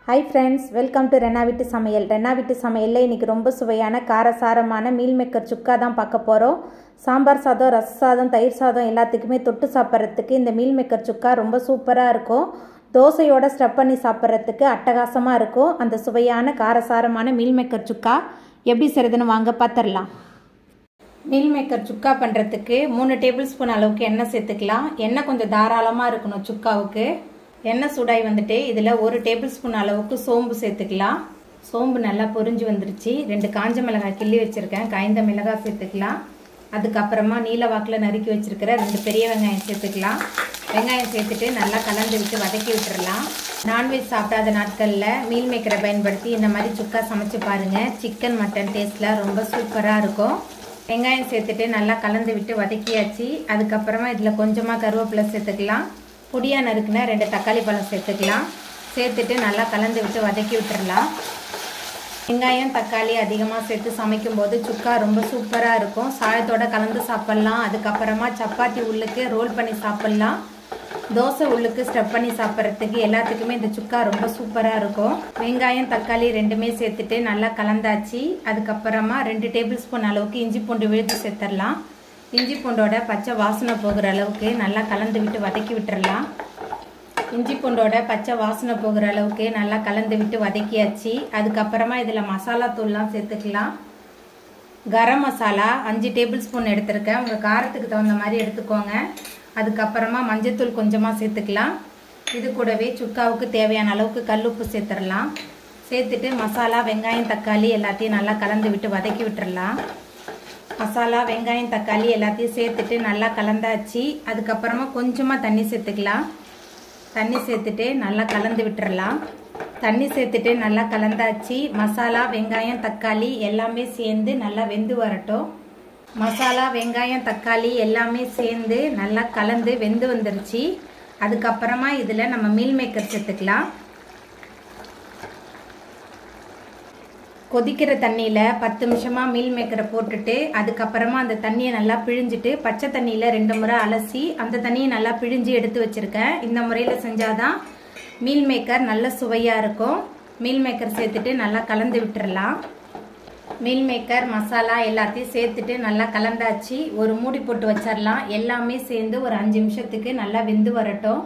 hi friends welcome to Rena வீட்டு சமையல் ரெனா வீட்டு சமையலில் இன்றைக்கி ரொம்ப சுவையான காரசாரமான மீல் மேக்கர் சுக்கா தான் பார்க்க போகிறோம் சாம்பார் சாதம் ரச சாதம் தயிர் சாதம் எல்லாத்துக்குமே தொட்டு சாப்பிட்றதுக்கு இந்த மீல் மேக்கர் சுக்கா ரொம்ப சூப்பராக இருக்கும் தோசையோட ஸ்டப் பண்ணி சாப்பிட்றதுக்கு அட்டகாசமாக இருக்கும் அந்த சுவையான காரசாரமான மீல் மேக்கர் சுக்கா எப்படி செய்கிறதுன்னு வாங்க பார்த்துடலாம் மீல் மேக்கர் சுக்கா பண்ணுறதுக்கு மூணு டேபிள் ஸ்பூன் அளவுக்கு எண்ணெய் சேர்த்துக்கலாம் எண்ணெய் கொஞ்சம் தாராளமாக இருக்கணும் சுக்காவுக்கு எண்ணெய் சூடாகி வந்துட்டு இதில் ஒரு டேபிள் ஸ்பூன் அளவுக்கு சோம்பு சேர்த்துக்கலாம் சோம்பு நல்லா பொரிஞ்சு வந்துருச்சு ரெண்டு காஞ்ச மிளகாய் கிள்ளி வச்சுருக்கேன் காய்ந்த மிளகாய் சேர்த்துக்கலாம் அதுக்கப்புறமா நீல வாக்கில் நறுக்கி வச்சுருக்கிற ரெண்டு பெரிய வெங்காயம் சேர்த்துக்கலாம் வெங்காயம் சேர்த்துட்டு நல்லா கலந்து விட்டு வதக்கி விட்டுறலாம் நான்வெஜ் சாப்பிடாத நாட்களில் மீல் மேக்கரை பயன்படுத்தி இந்த மாதிரி சுக்கா சமைச்சு பாருங்கள் சிக்கன் மட்டன் டேஸ்ட்டில் ரொம்ப சூப்பராக இருக்கும் வெங்காயம் சேர்த்துட்டு நல்லா கலந்து விட்டு வதக்கியாச்சு அதுக்கப்புறமா இதில் கொஞ்சமாக கருவேப்பிலை சேர்த்துக்கலாம் பொடியாக நறுக்குனா ரெண்டு தக்காளி பழம் சேர்த்துக்கலாம் சேர்த்துட்டு நல்லா கலந்து விட்டு வதக்கி விட்டுறலாம் வெங்காயம் தக்காளி அதிகமாக சேர்த்து சமைக்கும் போது சுக்கா ரொம்ப சூப்பராக இருக்கும் சாயத்தோட கலந்து சாப்பிட்லாம் அதுக்கப்புறமா சப்பாத்தி உள்ளுக்கு ரோல் பண்ணி சாப்பிட்லாம் தோசை உள்ளுக்கு ஸ்டப் பண்ணி சாப்பிட்றதுக்கு எல்லாத்துக்குமே இந்த சுக்கா ரொம்ப சூப்பராக இருக்கும் வெங்காயம் தக்காளி ரெண்டுமே சேர்த்துட்டு நல்லா கலந்தாச்சு அதுக்கப்புறமா ரெண்டு டேபிள் ஸ்பூன் அளவுக்கு இஞ்சி பூண்டு விழுத்து சேர்த்துடலாம் இஞ்சி பூண்டோட பச்சை வாசனை போகிற அளவுக்கு நல்லா கலந்து விட்டு வதக்கி விட்டுறலாம் இஞ்சி பூண்டோட பச்சை வாசனை போகிற அளவுக்கு நல்லா கலந்து விட்டு வதக்கியாச்சு அதுக்கப்புறமா இதில் மசாலா தூள்லாம் சேர்த்துக்கலாம் கரம் மசாலா அஞ்சு டேபிள் ஸ்பூன் எடுத்திருக்கேன் உங்கள் காரத்துக்கு தகுந்த மாதிரி எடுத்துக்கோங்க அதுக்கப்புறமா மஞ்சத்தூள் கொஞ்சமாக சேர்த்துக்கலாம் இது கூடவே சுக்காவுக்கு தேவையான அளவுக்கு கல்லுப்பு சேர்த்துடலாம் சேர்த்துட்டு மசாலா வெங்காயம் தக்காளி எல்லாத்தையும் நல்லா கலந்து விட்டு வதக்கி விட்டுறலாம் மசாலா வெங்காயம் தக்காளி எல்லாத்தையும் சேர்த்துட்டு நல்லா கலந்தாச்சு அதுக்கப்புறமா கொஞ்சமாக தண்ணி சேர்த்துக்கலாம் தண்ணி சேர்த்துட்டு நல்லா கலந்து விட்டுறலாம் தண்ணி சேர்த்துட்டு நல்லா கலந்தாச்சு மசாலா வெங்காயம் தக்காளி எல்லாமே சேர்ந்து நல்லா வெந்து வரட்டும் மசாலா வெங்காயம் தக்காளி எல்லாமே சேர்ந்து நல்லா கலந்து வெந்து வந்துருச்சு அதுக்கப்புறமா இதில் நம்ம மீல் மேக்கர் சேர்த்துக்கலாம் கொதிக்கிற தண்ணியில் பத்து நிமிஷமாக மீல் மேக்கரை போட்டுட்டு அதுக்கப்புறமா அந்த தண்ணியை நல்லா பிழிஞ்சிட்டு பச்சை தண்ணியில் ரெண்டு முறை அலசி அந்த தண்ணியை நல்லா பிழிஞ்சு எடுத்து வச்சுருக்கேன் இந்த முறையில் செஞ்சாதான் மீல் மேக்கர் நல்ல சுவையாக இருக்கும் மீல் மேக்கர் சேர்த்துட்டு நல்லா கலந்து விட்டுறலாம் மீல் மேக்கர் மசாலா எல்லாத்தையும் சேர்த்துட்டு நல்லா கலந்தாச்சு ஒரு மூடி போட்டு வச்சிடலாம் எல்லாமே சேர்ந்து ஒரு அஞ்சு நிமிஷத்துக்கு நல்லா வெந்து வரட்டும்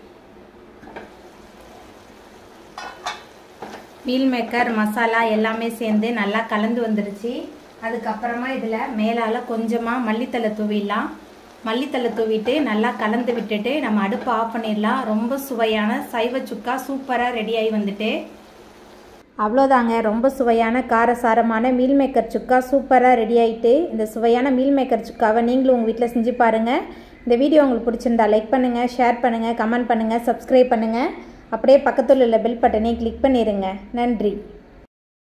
மீல் மேக்கர் மசாலா எல்லாமே சேர்ந்து நல்லா கலந்து வந்துருச்சு அதுக்கப்புறமா இதில் மேலால் கொஞ்சமாக மல்லித்தலை தூவிடலாம் மல்லித்தலை தூவிட்டு நல்லா கலந்து விட்டுட்டு நம்ம அடுப்பு ஆஃப் பண்ணிடலாம் ரொம்ப சுவையான சைவ சுக்கா சூப்பராக ரெடியாகி வந்துட்டு அவ்வளோதாங்க ரொம்ப சுவையான காரசாரமான மீல் மேக்கர் சுக்கா சூப்பராக ரெடி ஆகிட்டு இந்த சுவையான மீல் மேக்கர் சுக்காவை நீங்களும் உங்கள் வீட்டில் செஞ்சு பாருங்கள் இந்த வீடியோ உங்களுக்கு பிடிச்சிருந்தா லைக் பண்ணுங்கள் ஷேர் பண்ணுங்கள் கமெண்ட் பண்ணுங்கள் சப்ஸ்கிரைப் பண்ணுங்கள் அப்படியே பக்கத்தில் உள்ள பெல் பட்டனை கிளிக் பண்ணிடுங்க நன்றி